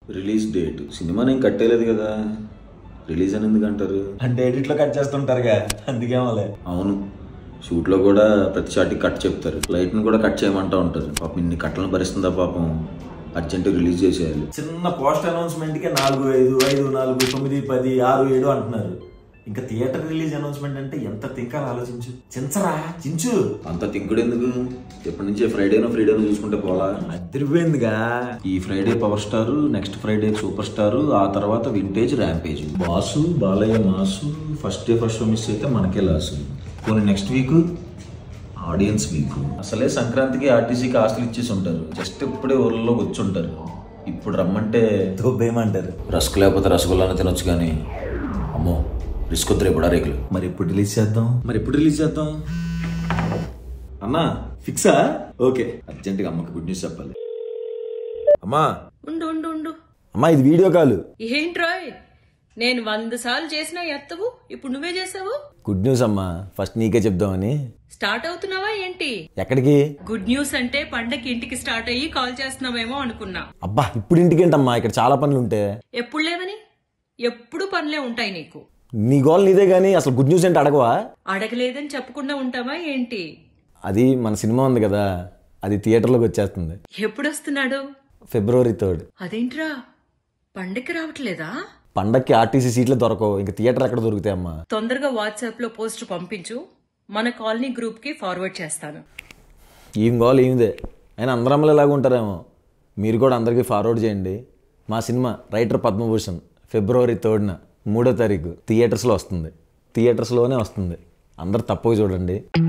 release date cinema నేను కట్టేయలేదు కదా release అని ఎందుకు అంటారు అంటే ఎడిట్లో కట్ చేస్తుంటారుగా అందుకేమోలే అవును షూట్లో కూడా ప్రతి షాట్కి కట్ చెప్తారు లైట్ని కూడా కట్ చేయమంటా ఉంటారు పాపం ఇన్ని కట్టలను భరిస్తుందా పాపం అర్జెంట్ రిలీజ్ చేసేయాలి చిన్న పోస్ట్ అనౌన్స్మెంట్ కి నాలుగు ఐదు ఐదు నాలుగు తొమ్మిది పది ఆరు ఏడు అంటున్నారు ఇంకా థియేటర్ రిలీజ్ అనౌన్స్మెంట్ అంటే ఎంత తింకాలు ఆలోచించు చించరా చించు అంత తింకుడు ఎందుకు ఎప్పటి నుంచి ఫ్రైడేనో ఫ్రైడేనో చూసుకుంటే పోలా అదిరిపోయిందిగా ఈ Friday power star next Friday super star ఆ తర్వాత vintage rampage boss Balayya mass first day first show miss అయితే మనకే లాసు పోనీ నెక్స్ట్ వీక్ ఆడియన్స్ వీక్ అసలే సంక్రాంతికి ఆర్టీసీకి ఆస్తులు ఇచ్చేసి ఉంటారు జస్ట్ ఇప్పుడే ఊర్లో వచ్చి ఉంటారు ఇప్పుడు రమ్మంటే తోపేయమంటారు రస్క్ లేకపోతే రసగుల్లానే తినొచ్చు కానీ అమ్మో రిస్క్ వద్దురే ఇప్పుడు రేకులు మరి ఎప్పుడు రిలీజ్ చేద్దాం మరి ఎప్పుడు రిలీజ్ చేద్దాం అన్నా ఫిక్సా ఓకే అర్జెంటుగా అమ్మకి గుడ్ న్యూస్ చెప్పాలి అమ్మా ఉండు ఉండు ఉండు అమ్మా ఇది వీడియో కాల్ ఏంట్రాయ్ నేను వంద సార్లు చేసినా ఎత్తవు ఇప్పుడు నువ్వే చేసావు గుడ్ న్యూస్ అమ్మా ఫస్ట్ నీకే చెప్దామని స్టార్ట్ అవుతున్నావా ఏంటి ఎక్కడికి గుడ్ న్యూస్ అంటే పండగకి ఇంటికి స్టార్ట్ అయ్యి కాల్ చేస్తున్నావేమో అనుకున్నా అబ్బా ఇప్పుడు ఇంటికేంటమ్మా ఇక్కడ చాలా పనులు ఉంటే ఎప్పుడు లేవని ఎప్పుడు పనులే ఉంటాయి నీకు నీ గోల్ నీదే కానీ అసలు గుడ్ న్యూస్ ఏంటి అడగవా అడగలేదని చెప్పకుండా ఉంటావా ఏంటి అది మన సినిమా ఉంది కదా అది థియేటర్లోకి వచ్చేస్తుంది ఎప్పుడు వస్తున్నాడు ఫిబ్రవరి థర్డ్ అదేంట్రా పండగకి రావట్లేదా పండక్కి ఆర్టీసీ సీట్లు దొరకవు ఇంకా థియేటర్ ఎక్కడ దొరుకుతాయమ్మా తొందరగా వాట్సాప్ లో పోస్ట్ పంపించు మన కాలనీ గ్రూప్ కి ఫార్వర్డ్ చేస్తాను ఏం గోల్ ఏమిదే అయినా అందరూ అమ్మలు ఇలాగ ఉంటారేమో మీరు కూడా అందరికీ ఫార్వర్డ్ చేయండి మా సినిమా రైటర్ పద్మభూషణ్ ఫిబ్రవరి థర్డ్న మూడో తారీఖు థియేటర్స్లో వస్తుంది థియేటర్స్లోనే వస్తుంది అందరు తప్పక చూడండి